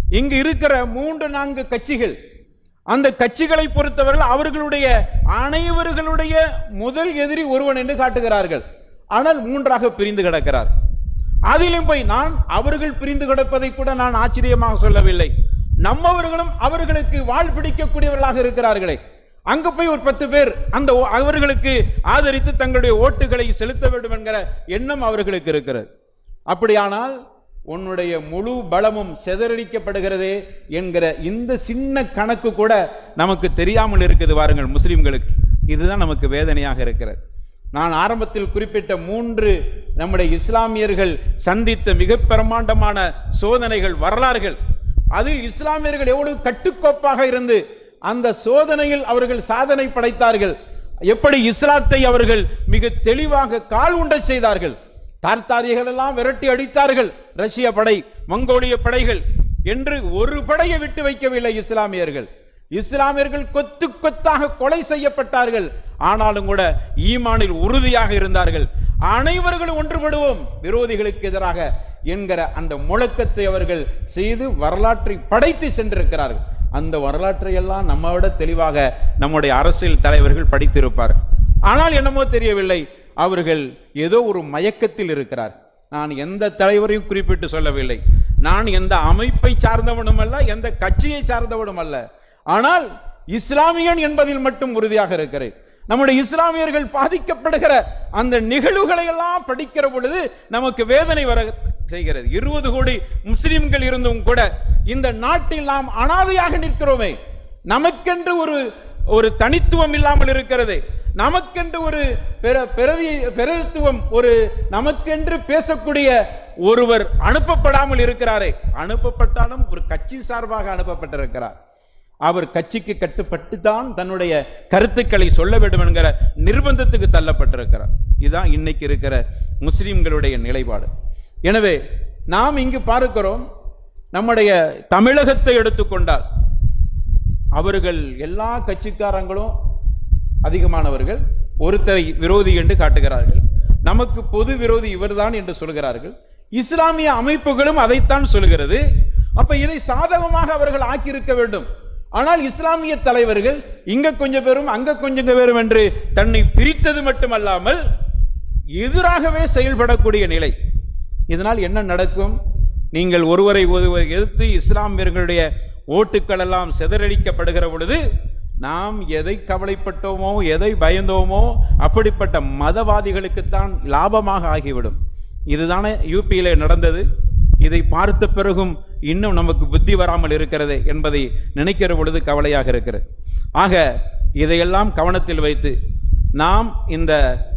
இங்கு இருக்கிற மூன்று நான்கு கட்சிகள் அந்த கட்சிகளை பொறுத்தவர்கள் அவர்களுடைய அனைவர்களுடைய முதல் எதிரி ஒருவன் என்று காட்டுகிறார்கள் ஆனால் மூன்றாக பிரிந்து கிடக்கிறார் அதிலும் போய் நான் அவர்கள் பிரிந்து கிடப்பதை கூட நான் ஆச்சரியமாக சொல்லவில்லை நம்மவர்களும் அவர்களுக்கு வாழ் பிடிக்கக்கூடியவர்களாக இருக்கிறார்களே அங்க போய் ஒரு பத்து பேர் அந்த ஓ- அவர்களுக்கு ஆதரித்து தங்களுடைய ஓட்டுகளை செலுத்த வேண்டும் என்கிற எண்ணம் அவர்களுக்கு இருக்கிறது அப்படியானால் உன்னுடைய முழு பலமும் சிதறடிக்கப்படுகிறதே என்கிற இந்த சின்ன கணக்கு கூட நமக்கு தெரியாமல் இருக்குது வாருங்கள் முஸ்லிம்களுக்கு இதுதான் நமக்கு வேதனையாக இருக்கிறது நான் ஆரம்பத்தில் குறிப்பிட்ட மூன்று நம்முடைய இஸ்லாமியர்கள் சந்தித்த மிக பிரமாண்டமான சோதனைகள் வரலாறுகள் அதில் இஸ்லாமியர்கள் எவ்வளவு கட்டுக்கோப்பாக இருந்து அந்த சோதனையில் அவர்கள் சாதனை படைத்தார்கள் எப்படி இஸ்லாத்தை அவர்கள் மிக தெளிவாக கால் உண்டச் செய்தார்கள் தார்த்தாரியர்கள் எல்லாம் விரட்டி அடித்தார்கள் ரஷ்ய படை மங்கோலிய படைகள் என்று ஒரு படையை விட்டு வைக்கவில்லை இஸ்லாமியர்கள் இஸ்லாமியர்கள் கொத்து கொத்தாக கொலை செய்யப்பட்டார்கள் ஆனாலும் கூட ஈமானில் உறுதியாக இருந்தார்கள் அனைவர்களும் ஒன்றுபடுவோம் விரோதிகளுக்கு எதிராக என்கிற அந்த முழக்கத்தை அவர்கள் செய்து வரலாற்றை படைத்து சென்றிருக்கிறார்கள் அந்த வரலாற்றை எல்லாம் நம்ம விட தெளிவாக நம்முடைய அரசியல் தலைவர்கள் படித்திருப்பார் ஆனால் என்னமோ தெரியவில்லை அவர்கள் ஏதோ ஒரு மயக்கத்தில் இருக்கிறார் நான் எந்த தலைவரையும் குறிப்பிட்டு சொல்லவில்லை நான் எந்த அமைப்பை சார்ந்தவனும் அல்ல எந்த கட்சியை சார்ந்தவனும் அல்ல ஆனால் இஸ்லாமியன் என்பதில் மட்டும் உறுதியாக இருக்கிறேன் நம்முடைய இஸ்லாமியர்கள் பாதிக்கப்படுகிற அந்த நிகழ்வுகளை எல்லாம் படிக்கிற பொழுது நமக்கு வேதனை வர செய்கிறது இருபது கோடி முஸ்லிம்கள் இருந்தும் கூட இந்த நாட்டில் நாம் அனாதையாக நிற்கிறோமே நமக்கென்று ஒரு ஒரு தனித்துவம் இல்லாமல் இருக்கிறது நமக்கென்று ஒரு பெர பிரதி பிரதித்துவம் ஒரு நமக்கென்று பேசக்கூடிய ஒருவர் அனுப்பப்படாமல் இருக்கிறாரே அனுப்பப்பட்டாலும் ஒரு கட்சி சார்பாக அனுப்பப்பட்டிருக்கிறார் அவர் கட்சிக்கு கட்டுப்பட்டு தான் தன்னுடைய கருத்துக்களை சொல்ல வேண்டும் என்கிற நிர்பந்தத்துக்கு தள்ளப்பட்டிருக்கிறார் இதுதான் இன்னைக்கு இருக்கிற முஸ்லிம்களுடைய நிலைப்பாடு எனவே நாம் இங்கு பார்க்கிறோம் நம்முடைய தமிழகத்தை எடுத்துக்கொண்டால் அவர்கள் எல்லா கட்சிக்காரங்களும் அதிகமானவர்கள் ஒருத்தரை விரோதி என்று காட்டுகிறார்கள் நமக்கு பொது விரோதி இவர்தான் என்று சொல்கிறார்கள் இஸ்லாமிய அமைப்புகளும் அதைத்தான் சொல்கிறது அப்ப இதை சாதகமாக அவர்கள் ஆக்கியிருக்க வேண்டும் ஆனால் இஸ்லாமிய தலைவர்கள் இங்க கொஞ்சம் பேரும் அங்க கொஞ்சம் பேரும் என்று தன்னை பிரித்தது மட்டுமல்லாமல் எதிராகவே செயல்படக்கூடிய நிலை இதனால் என்ன நடக்கும் நீங்கள் ஒருவரை ஒருவர் எதிர்த்து இஸ்லாமியர்களுடைய ஓட்டுக்கள் எல்லாம் சிதறடிக்கப்படுகிற பொழுது நாம் எதை கவலைப்பட்டோமோ எதை பயந்தோமோ அப்படிப்பட்ட மதவாதிகளுக்குத்தான் லாபமாக ஆகிவிடும் இதுதானே யூபியிலே நடந்தது இதை பார்த்த பிறகும் இன்னும் நமக்கு புத்தி வராமல் இருக்கிறது என்பதை நினைக்கிற பொழுது கவலையாக இருக்கிறது ஆக இதையெல்லாம் கவனத்தில் வைத்து நாம் இந்த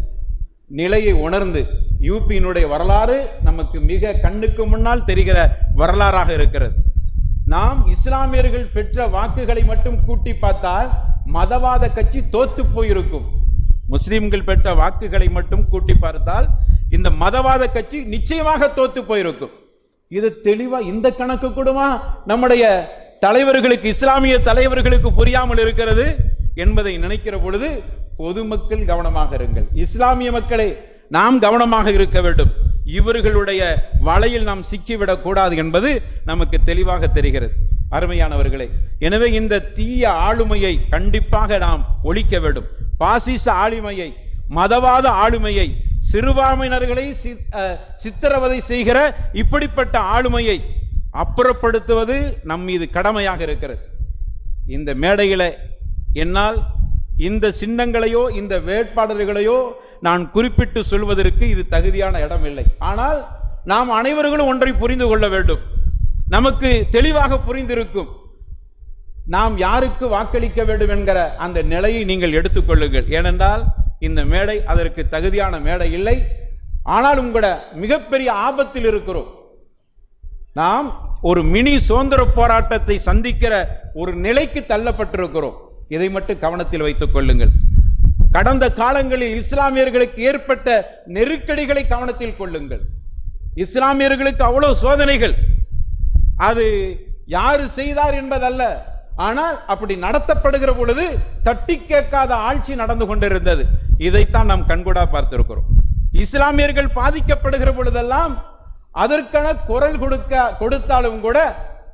நிலையை உணர்ந்து யூபியினுடைய வரலாறு நமக்கு மிக கண்ணுக்கு முன்னால் தெரிகிற வரலாறாக இருக்கிறது நாம் இஸ்லாமியர்கள் பெற்ற வாக்குகளை மட்டும் கூட்டி பார்த்தால் மதவாத கட்சி தோத்து போயிருக்கும் முஸ்லிம்கள் பெற்ற வாக்குகளை மட்டும் கூட்டி பார்த்தால் இந்த மதவாத கட்சி நிச்சயமாக தோத்து போயிருக்கும் இது தெளிவா இந்த கணக்கு கூடமா நம்முடைய தலைவர்களுக்கு இஸ்லாமிய தலைவர்களுக்கு புரியாமல் இருக்கிறது என்பதை நினைக்கிற பொழுது பொதுமக்கள் கவனமாக இருங்கள் இஸ்லாமிய மக்களே நாம் கவனமாக இருக்க வேண்டும் இவர்களுடைய வலையில் நாம் சிக்கிவிடக் கூடாது என்பது நமக்கு தெளிவாக தெரிகிறது அருமையானவர்களே எனவே இந்த தீய ஆளுமையை கண்டிப்பாக நாம் ஒழிக்க வேண்டும் பாசிச ஆளுமையை மதவாத ஆளுமையை சிறுபான்மையினர்களை சி- அஹ், சித்திரவதை செய்கிற இப்படிப்பட்ட ஆளுமையை அப்புறப்படுத்துவது நம் மீது கடமையாக இருக்கிறது இந்த மேடையில என்னால் இந்த சின்னங்களையோ இந்த வேட்பாளர்களையோ நான் குறிப்பிட்டு சொல்வதற்கு இது தகுதியான இடம் இல்லை ஆனால் நாம் அனைவர்களும் ஒன்றை புரிந்து கொள்ள வேண்டும் நமக்கு தெளிவாக புரிந்திருக்கும் நாம் யாருக்கு வாக்களிக்க வேண்டும் என்கிற அந்த நிலையை நீங்கள் எடுத்துக்கொள்ளுங்கள் ஏனென்றால் இந்த மேடை அதற்கு தகுதியான மேடை இல்லை ஆனாலும் கூட மிகப்பெரிய ஆபத்தில் இருக்கிறோம் நாம் ஒரு மினி சுதந்திர போராட்டத்தை சந்திக்கிற ஒரு நிலைக்கு தள்ளப்பட்டிருக்கிறோம் இதை மட்டும் கவனத்தில் வைத்துக் கொள்ளுங்கள் கடந்த காலங்களில் இஸ்லாமியர்களுக்கு ஏற்பட்ட நெருக்கடிகளை கவனத்தில் கொள்ளுங்கள் இஸ்லாமியர்களுக்கு அவ்வளவு சோதனைகள் அது யாரு செய்தார் என்பதல்ல ஆனால் அப்படி நடத்தப்படுகிற பொழுது தட்டி கேட்காத ஆட்சி நடந்து கொண்டிருந்தது இதைத்தான் நாம் கண்கூடா பார்த்திருக்கிறோம் இஸ்லாமியர்கள் பாதிக்கப்படுகிற பொழுதெல்லாம் அதற்கென குரல் கொடுக்க கொடுத்தாலும் கூட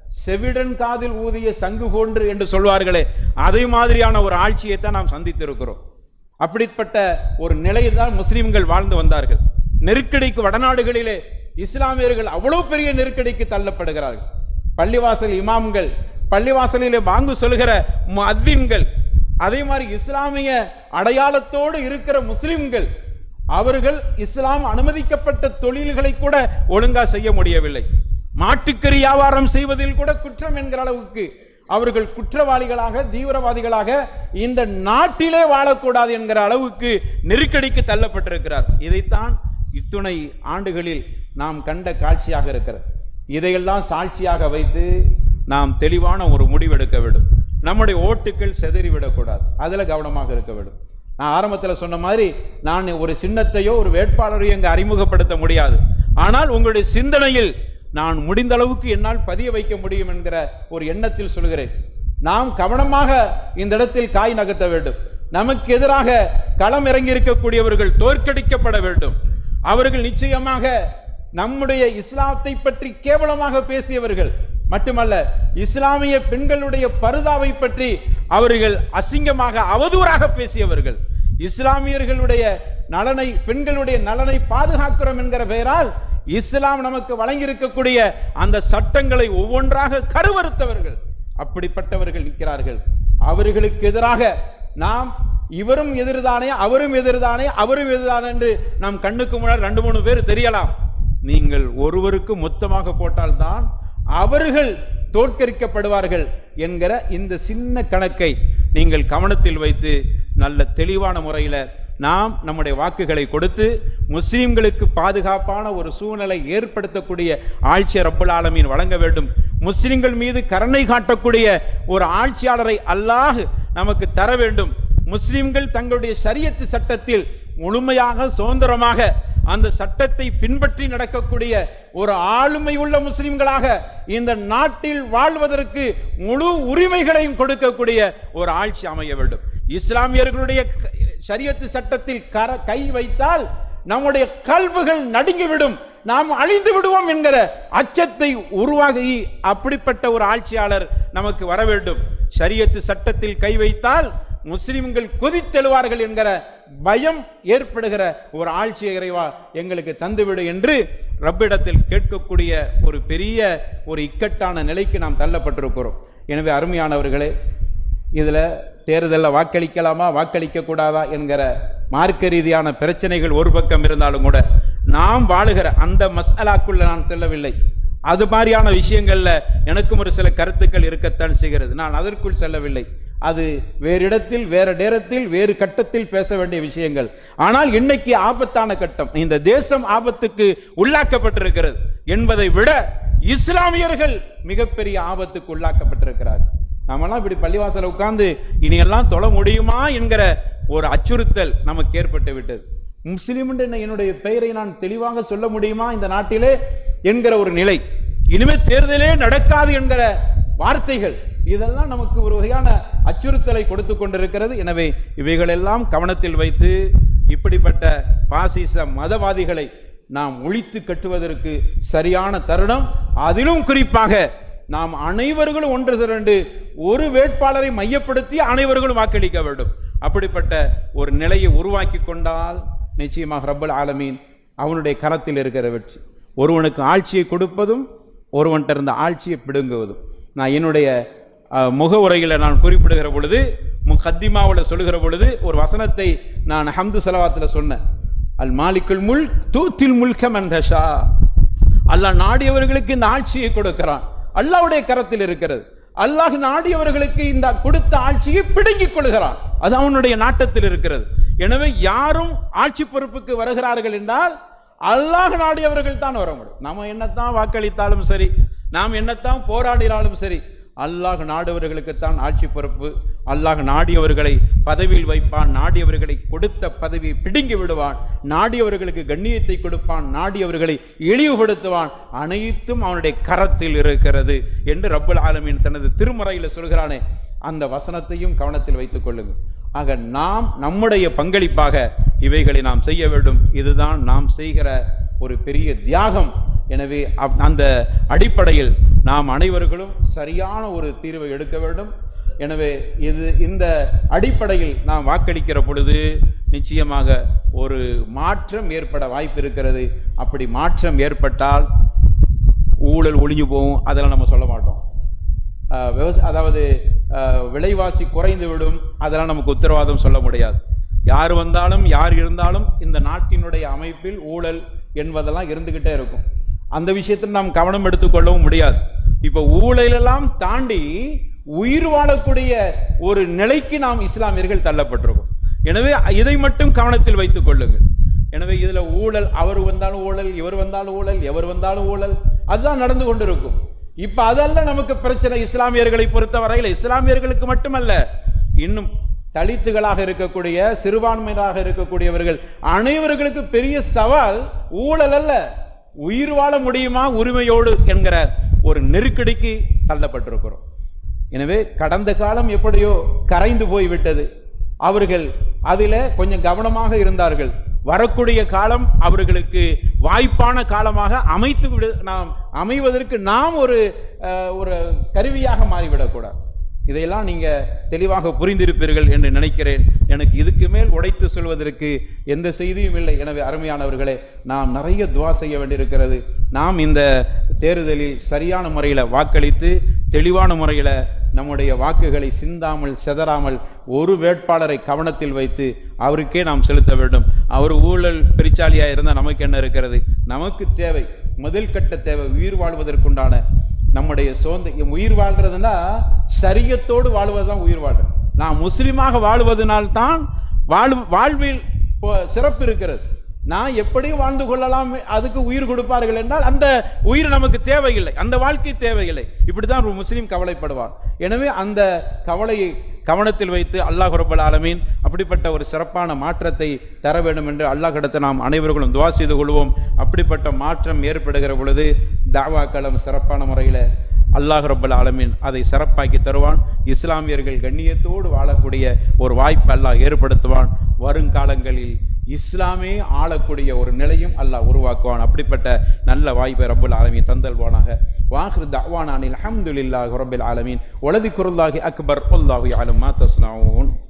செவிடன் காதில் ஊதிய சங்கு போன்று என்று சொல்வார்களே அதே மாதிரியான ஒரு ஆட்சியை தான் நாம் சந்தித்திருக்கிறோம் அப்படிப்பட்ட ஒரு நிலையில் தான் முஸ்லிம்கள் வாழ்ந்து வந்தார்கள் நெருக்கடிக்கு வடநாடுகளிலே இஸ்லாமியர்கள் அவ்வளவு பெரிய நெருக்கடிக்கு தள்ளப்படுகிறார்கள் பள்ளிவாசல் இமாம்கள் பள்ளிவாசலிலே வாங்கு சொல்கிற முஅத்தின்கள் அதே மாதிரி இஸ்லாமிய அடையாளத்தோடு இருக்கிற முஸ்லிம்கள் அவர்கள் இஸ்லாம் அனுமதிக்கப்பட்ட தொழில்களை கூட ஒழுங்கா செய்ய முடியவில்லை மாட்டுக்கறி வியாபாரம் செய்வதில் கூட குற்றம் என்கிற அளவுக்கு அவர்கள் குற்றவாளிகளாக தீவிரவாதிகளாக இந்த நாட்டிலே வாழக்கூடாது என்கிற அளவுக்கு நெருக்கடிக்கு தள்ளப்பட்டிருக்கிறார் இதைத்தான் இத்துணை ஆண்டுகளில் நாம் கண்ட காட்சியாக இருக்கிறது இதையெல்லாம் சாட்சியாக வைத்து நாம் தெளிவான ஒரு முடிவெடுக்க வேண்டும் நம்முடைய ஓட்டுக்கள் செதறிவிடக்கூடாது அதுல கவனமாக இருக்க வேண்டும் நான் ஆரம்பத்தில் சொன்ன மாதிரி நான் ஒரு சின்னத்தையோ ஒரு வேட்பாளரையோ இங்கு அறிமுகப்படுத்த முடியாது ஆனால் உங்களுடைய சிந்தனையில் நான் முடிந்த அளவுக்கு என்னால் பதிய வைக்க முடியும் என்கிற ஒரு எண்ணத்தில் சொல்கிறேன் நாம் கவனமாக இந்த இடத்தில் காய் நகர்த்த வேண்டும் நமக்கு எதிராக களம் இறங்கி இருக்கக்கூடியவர்கள் தோற்கடிக்கப்பட வேண்டும் அவர்கள் நிச்சயமாக நம்முடைய இஸ்லாத்தை பற்றி கேவலமாக பேசியவர்கள் மட்டுமல்ல இஸ்லாமிய பெண்களுடைய பருதாவை பற்றி அவர்கள் அசிங்கமாக அவதூறாக பேசியவர்கள் இஸ்லாமியர்களுடைய நலனை பெண்களுடைய நலனை பாதுகாக்கிறோம் என்கிற பெயரால் இஸ்லாம் நமக்கு வழங்கியிருக்கக்கூடிய அந்த சட்டங்களை ஒவ்வொன்றாக கருவறுத்தவர்கள் அப்படிப்பட்டவர்கள் நிற்கிறார்கள் அவர்களுக்கு எதிராக நாம் இவரும் எதிர்தானே அவரும் எதிர்தானே அவரும் எதிர்தானே என்று நம் கண்ணுக்கு முன்னால் ரெண்டு மூணு பேர் தெரியலாம் நீங்கள் ஒருவருக்கு மொத்தமாக போட்டால்தான் அவர்கள் தோற்கடிக்கப்படுவார்கள் என்கிற இந்த சின்ன கணக்கை நீங்கள் கவனத்தில் வைத்து நல்ல தெளிவான முறையில் நாம் நம்முடைய வாக்குகளை கொடுத்து முஸ்லிம்களுக்கு பாதுகாப்பான ஒரு சூழ்நிலை ஏற்படுத்தக்கூடிய ஆட்சி ரப்பல் ஆலமீன் வழங்க வேண்டும் முஸ்லிம்கள் மீது கருணை காட்டக்கூடிய ஒரு ஆட்சியாளரை அல்லாஹ் நமக்கு தர வேண்டும் முஸ்லிம்கள் தங்களுடைய ஷரியத்து சட்டத்தில் முழுமையாக சுதந்திரமாக அந்த சட்டத்தை பின்பற்றி நடக்கக்கூடிய ஒரு ஆளுமை உள்ள முஸ்லிம்களாக இந்த நாட்டில் வாழ்வதற்கு முழு உரிமைகளையும் கொடுக்கக்கூடிய ஒரு ஆட்சி அமைய வேண்டும் இஸ்லாமியர்களுடைய க- ஷரியத்து சட்டத்தில் கர கை வைத்தால் நம்முடைய கல்வுகள் நடுங்கிவிடும் நாம் அழிந்து விடுவோம் என்கிற அச்சத்தை உருவாகி அப்படிப்பட்ட ஒரு ஆட்சியாளர் நமக்கு வர வேண்டும் ஷரியத்து சட்டத்தில் கை வைத்தால் முஸ்லிம்கள் கொதித்தெழுவார்கள் என்கிற பயம் ஏற்படுகிற ஒரு ஆட்சியை இறைவா எங்களுக்கு தந்துவிடு என்று ரப்பிடத்தில் கேட்கக்கூடிய ஒரு பெரிய ஒரு இக்கட்டான நிலைக்கு நாம் தள்ளப்பட்டிருக்கிறோம் எனவே அருமையானவர்களே இதுல தேர்தலில் வாக்களிக்கலாமா வாக்களிக்க கூடாதா என்கிற மார்க்க ரீதியான பிரச்சனைகள் ஒரு பக்கம் இருந்தாலும் கூட நாம் வாழுகிற அந்த மசாலாக்குள்ள நான் செல்லவில்லை அது மாதிரியான விஷயங்கள்ல எனக்கும் ஒரு சில கருத்துக்கள் இருக்கத்தான் செய்கிறது நான் அதற்குள் செல்லவில்லை அது வேறு இடத்தில் வேறு நேரத்தில் வேறு கட்டத்தில் பேச வேண்டிய விஷயங்கள் ஆனால் இன்னைக்கு ஆபத்தான கட்டம் இந்த தேசம் ஆபத்துக்கு உள்ளாக்கப்பட்டிருக்கிறது என்பதை விட இஸ்லாமியர்கள் மிகப்பெரிய ஆபத்துக்கு உள்ளாக்கப்பட்டிருக்கிறார் நாமெல்லாம் இப்படி பள்ளிவாசல உட்கார்ந்து இனியெல்லாம் தொழ முடியுமா என்கிற ஒரு அச்சுறுத்தல் நமக்கு ஏற்பட்டு விட்டது முஸ்லிம் என்ற என்னுடைய பெயரை நான் தெளிவாக சொல்ல முடியுமா இந்த நாட்டிலே என்கிற ஒரு நிலை இனிமே தேர்தலே நடக்காது என்கிற வார்த்தைகள் இதெல்லாம் நமக்கு ஒரு வகையான அச்சுறுத்தலை கொடுத்து கொண்டிருக்கிறது எனவே இவைகளெல்லாம் கவனத்தில் வைத்து இப்படிப்பட்ட பாசிச மதவாதிகளை நாம் ஒழித்து கட்டுவதற்கு சரியான தருணம் அதிலும் குறிப்பாக நாம் அனைவர்களும் ஒன்று திரண்டு ஒரு வேட்பாளரை மையப்படுத்தி அனைவர்களும் வாக்களிக்க வேண்டும் அப்படிப்பட்ட ஒரு நிலையை உருவாக்கி கொண்டால் நிச்சயமாக ரப்பல் ஆலமீன் அவனுடைய கரத்தில் இருக்கிற வெற்றி ஒருவனுக்கு ஆட்சியை கொடுப்பதும் ஒருவன்கிட்ட இருந்த ஆட்சியை பிடுங்குவதும் நான் என்னுடைய அஹ், முகவுரையில் நான் குறிப்பிடுகிற பொழுது முகத்திமாவில் சொல்லுகிற பொழுது ஒரு வசனத்தை நான் ஹம்து செலவாத்தில் சொன்னேன் அல் மாலிக்குல் முல் தூத்தில் முல்கம் அந்தஷா அல்லாஹ் நாடியவர்களுக்கு இந்த ஆட்சியை கொடுக்கிறான் அல்லாஹ்வுடைய கரத்தில் இருக்கிறது அல்லாஹ் நாடியவர்களுக்கு இந்த கொடுத்த ஆட்சியை பிடுங்கிக் கொள்கிறான் அது அவனுடைய நாட்டத்தில் இருக்கிறது எனவே யாரும் ஆட்சி பொறுப்புக்கு வருகிறார்கள் என்றால் அல்லாஹ் நாடியவர்கள் தான் வர முடியும் நாம என்னத்தான் வாக்களித்தாலும் சரி நாம் என்னத்தான் போராடினாலும் சரி அல்லாஹ் நாடுவர்களுக்குத்தான் ஆட்சி பொறுப்பு அல்லாஹ் நாடியவர்களை பதவியில் வைப்பான் நாடியவர்களை கொடுத்த பதவியை பிடுங்கி விடுவான் நாடியவர்களுக்கு கண்ணியத்தை கொடுப்பான் நாடியவர்களை இழிவுபடுத்துவான் அனைத்தும் அவனுடைய கரத்தில் இருக்கிறது என்று ரப்பல் ஆலமீன் தனது திருமறையில் சொல்கிறானே அந்த வசனத்தையும் கவனத்தில் வைத்துக் கொள்ளுங்கள் ஆக நாம் நம்முடைய பங்களிப்பாக இவைகளை நாம் செய்ய வேண்டும் இதுதான் நாம் செய்கிற ஒரு பெரிய தியாகம் எனவே அப்- அந்த அடிப்படையில் நாம் அனைவர்களும் சரியான ஒரு தீர்வை எடுக்க வேண்டும் எனவே இது இந்த அடிப்படையில் நாம் வாக்களிக்கிற பொழுது நிச்சயமாக ஒரு மாற்றம் ஏற்பட வாய்ப்பு இருக்கிறது அப்படி மாற்றம் ஏற்பட்டால் ஊழல் ஒளிஞ்சு போகும் அதெல்லாம் நம்ம சொல்ல மாட்டோம் ஆஹ் விவசா அதாவது ஆஹ் விலைவாசி குறைந்து விடும் அதெல்லாம் நமக்கு உத்தரவாதம் சொல்ல முடியாது யார் வந்தாலும் யார் இருந்தாலும் இந்த நாட்டினுடைய அமைப்பில் ஊழல் என்பதெல்லாம் இருந்துகிட்டே இருக்கும் அந்த விஷயத்தில் நாம் கவனம் எடுத்துக்கொள்ளவும் முடியாது இப்ப ஊழலெல்லாம் தாண்டி உயிர் வாழக்கூடிய ஒரு நிலைக்கு நாம் இஸ்லாமியர்கள் தள்ளப்பட்டிருக்கோம் எனவே இதை மட்டும் கவனத்தில் வைத்துக் கொள்ளுங்கள் எனவே இதுல ஊழல் அவர் வந்தாலும் ஊழல் இவர் வந்தாலும் ஊழல் எவர் வந்தாலும் ஊழல் அதுதான் நடந்து கொண்டிருக்கும் இப்ப அதல்ல நமக்கு பிரச்சனை இஸ்லாமியர்களை பொறுத்தவரையில் இஸ்லாமியர்களுக்கு மட்டுமல்ல இன்னும் தலித்துகளாக இருக்கக்கூடிய சிறுபான்மையினராக இருக்கக்கூடியவர்கள் அனைவர்களுக்கு பெரிய சவால் ஊழல் அல்ல உயிர் வாழ முடியுமா உரிமையோடு என்கிற ஒரு நெருக்கடிக்கு தள்ளப்பட்டிருக்கிறோம் எனவே கடந்த காலம் எப்படியோ கரைந்து போய் விட்டது அவர்கள் அதில கொஞ்சம் கவனமாக இருந்தார்கள் வரக்கூடிய காலம் அவர்களுக்கு வாய்ப்பான காலமாக அமைத்து விடு நாம் அமைவதற்கு நாம் ஒரு அஹ், ஒரு கருவியாக மாறிவிடக்கூடாது இதையெல்லாம் நீங்க தெளிவாக புரிந்திருப்பீர்கள் என்று நினைக்கிறேன் எனக்கு இதுக்கு மேல் உடைத்து சொல்வதற்கு எந்த செய்தியும் இல்லை எனவே அருமையானவர்களே நாம் நிறைய துவா செய்ய வேண்டியிருக்கிறது நாம் இந்த தேர்தலில் சரியான முறையில் வாக்களித்து தெளிவான முறையில் நம்முடைய வாக்குகளை சிந்தாமல் செதறாமல் ஒரு வேட்பாளரை கவனத்தில் வைத்து அவருக்கே நாம் செலுத்த வேண்டும் அவர் ஊழல் பெருச்சாலியாக இருந்தால் நமக்கு என்ன இருக்கிறது நமக்கு தேவை முதல் கட்ட தேவை உயிர் வாழ்வதற்குண்டான நம்முடைய சொந்த உயிர் வாழ்றதுன்னா சரியத்தோடு வாழ்வதுதான் உயிர் வாழ்றது நான் முஸ்லிமாக வாழ்வதனால்தான் வாழ் வாழ்வில் பொ- சிறப்பு இருக்கிறது நான் எப்படியும் வாழ்ந்து கொள்ளலாம் அதுக்கு உயிர் கொடுப்பார்கள் என்றால் அந்த உயிர் நமக்கு தேவையில்லை அந்த வாழ்க்கை தேவையில்லை இப்படிதான் ஒரு முஸ்லீம் கவலைப்படுவார் எனவே அந்த கவலையை கவனத்தில் வைத்து அல்லாஹ் ரப்பல் ஆலமீன் அப்படிப்பட்ட ஒரு சிறப்பான மாற்றத்தை தர வேண்டும் என்று அல்லாஹ்விடத்தை நாம் அனைவர்களும் துவா செய்து கொள்வோம் அப்படிப்பட்ட மாற்றம் ஏற்படுகிற பொழுது தாவாக்களம் சிறப்பான முறையில் அல்லாஹ் ரப்பல் ஆலமீன் அதை சிறப்பாக்கி தருவான் இஸ்லாமியர்கள் கண்ணியத்தோடு வாழக்கூடிய ஒரு வாய்ப்பு அல்லாஹ் ஏற்படுத்துவான் வருங்காலங்களில் இஸ்லாமே ஆளக்கூடிய ஒரு நிலையும் அல்லாஹ் உருவாக்குவான் அப்படிப்பட்ட நல்ல வாய்ப்பை ரப்பல் ஆலமீன் தந்தல்வானாக வாஹிர் தஅவானா அனில் அல்ஹம்துலில்லாஹி ரப்பில் ஆலமீன் வலதி குருல்லாஹி அக்பர் அல்லாஹு அலம் மா தஸ்னஊன்